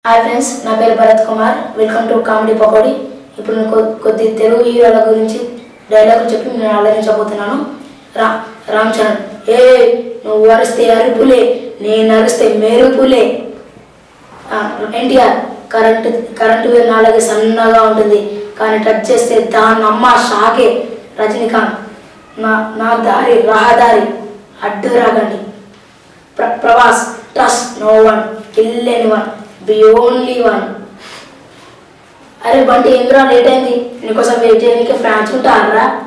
hi friends నా పేరు Bharat Kumar welcome to comedy Pakodi ఇప్పుడు నేను కొ- కొద్ది తెలుగు హీరోల గురించి డైలాగ్ చెప్పి నేను ఆలోచించబోతున్నాను రా రామ్ చరణ్ ఏ నువ్వు అరిస్తే అరుపులే నేను అరిస్తే మెరుపులే ఎన్టీఆర్ కరెంటు కరెంటు వేరు నాలుగు సన్నగా ఉంటుంది కానీ టచ్ చేస్తే దాని అమ్మ షాకే రజనీకాంత్ నా నా దారి రహదారి అడ్డు రాగండి ప్ర Prabhas trust no one kill any one be only one అరే బంటి ఏంద్రా లేట్ అయింది నీకోసం వెయిట్ చేయడానికి ఫ్రాన్స్ ఉంటారా